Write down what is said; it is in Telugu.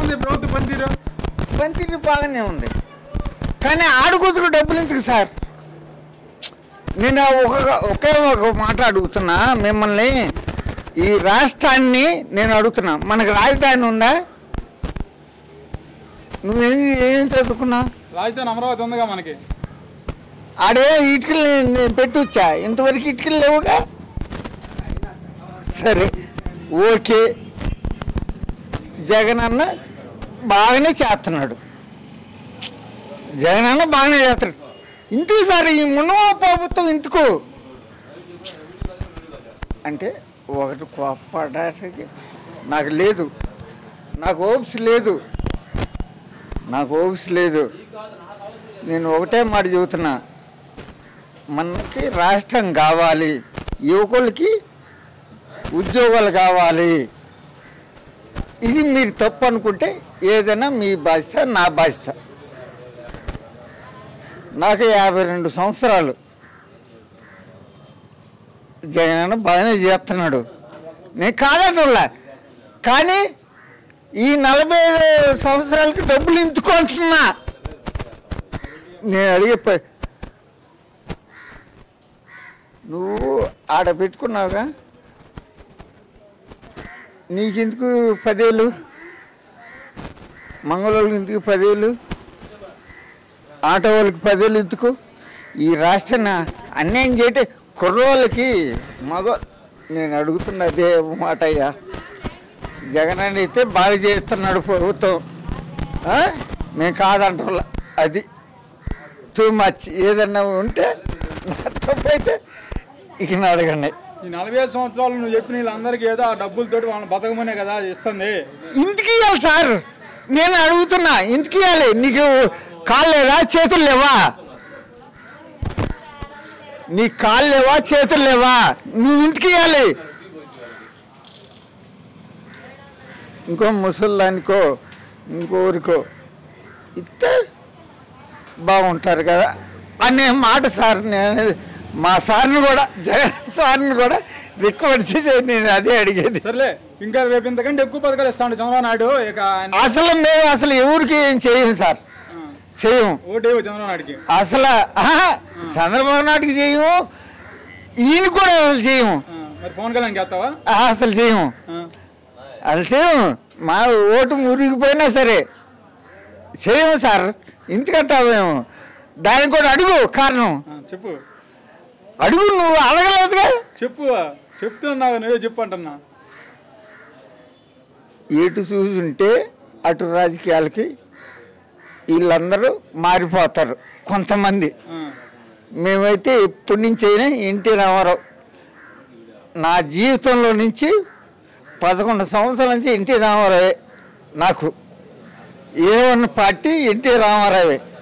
ఉంది ప్రభుత్వ పనితీరు పనితీరు బాగానే ఉంది కానీ ఆడుకూతురు డబ్బులు ఎందుకు సార్ నేను ఒక ఒకే ఒక మాట అడుగుతున్నా మిమ్మల్ని ఈ రాష్ట్రాన్ని నేను అడుగుతున్నా మనకు రాజధాని ఉందా నువ్వేం ఏం చదువుకున్నావు రాజధాని అమరావతి ఉందిగా మనకి ఆడే ఇటుకలు నేను పెట్టొచ్చా ఇంతవరకు ఇటుకలు లేవుగా సరే ఓకే జగన్ అన్న బాగానే చేస్తున్నాడు జగన్ అన్న బాగానే చేస్తున్నాడు ఇంటికి సార్ ఈ మునవ ప్రభుత్వం ఇందుకు అంటే ఒకటి కోప్పడానికి నాకు లేదు నాకు ఓప్స్ లేదు నాకు ఓప్స్ లేదు నేను ఒకటే మాట చెబుతున్నా మనకి రాష్ట్రం కావాలి యువకులకి ఉద్యోగాలు కావాలి ఇది మీరు తప్పు అనుకుంటే ఏదైనా మీ బాధ్యత నా బాధ్యత నాకు యాభై రెండు సంవత్సరాలు జగన్ అన్న బాగానే చేస్తున్నాడు నేను కాదటంలా కానీ ఈ నలభై ఐదు సంవత్సరాలకి డబ్బులు ఇంచుకుంటున్నా నేను అడిగే ప- నువ్వు ఆడ పెట్టుకున్నావుగా నీకెందుకు పదేళ్ళు మంగళవాళ్ళకి ఎందుకు పదేళ్ళు ఆటో వాళ్ళకి పదేళ్ళు ఎందుకు ఈ రాష్ట్రాన్ని అన్యాయం చేయటే కుర్రోళ్ళకి మగ నేను అడుగుతున్న అదే మాట అయ్యా జగన్ అని అయితే బాగా చేస్తున్నాడు ప్రభుత్వం ఆ? మేము కాదంటోళ్ళ అది టూ మచ్ ఏదన్నా ఉంటే నా తప్పు అయితే ఇక నా అడగండి ఈ నలభై ఐదు సంవత్సరాలు నువ్వు చెప్పిన వీళ్ళందరికీ ఏదో ఆ డబ్బులతోటి వాళ్ళని బతకమనే కదా ఇస్తుంది ఇంటికి ఇవ్వాలి సార్ నేను అడుగుతున్నా ఇంటికి ఇవ్వాలి నీకు కాళ్ళు లేవా చేతులు లేవా నీ కాళ్ళు లేవా చేతులు లేవా నువ్వు ఇంటికి ఇవ్వాలి ఇంకో ముసల్దానికో ఇంకోరికో ఇస్తే బాగుంటారు కదా అనే మాట సార్ నేను మా సార్ని కూడా జగన్ సార్ని కూడా రిక్వెస్ట్ చేసి నేను అదే అడిగేది సర్లే ఇంకా రేపు ఇంతకంటే ఎక్కువ పథకాలు ఇస్తాడు చంద్రబాబు నాయుడు ఇక ఆయన అసలు మేము అసలు ఎవరికి ఏం చేయము సార్ ఆ, చేయము ఓటేవు చంద్రబాబు నాయుడుకి అసలు ఆహా, చంద్రబాబు నాయుడుకి చేయము ఈయన కూడా అసలు చేయము ఆ, మరి పవన్ కళ్యాణ్కి వేస్తావా ఆ, అసలు చేయము ఆ, అసలు చేయము మా ఓటు మురిగిపోయినా సరే చేయము సార్ ఎందుకంటే మేము దానికి కూడా అడుగు కారణం ఆ, చెప్పు అడుగు నువ్వు అడగలేదుగా చెప్పు చెప్తున్నావు నువ్వే చెప్పు అంటున్నా ఎటు చూసుంటే అటు రాజకీయాలకి వీళ్ళందరూ మారిపోతారు కొంతమంది ఆ, మేమైతే ఎప్పటి నుంచి అయినా ఎన్టీ రామారావు నా జీవితంలో నుంచి పదకొండు సంవత్సరాల నుంచి ఎన్టీ రామారావే నాకు ఏ వన్ పార్టీ ఎన్టీ రామారావే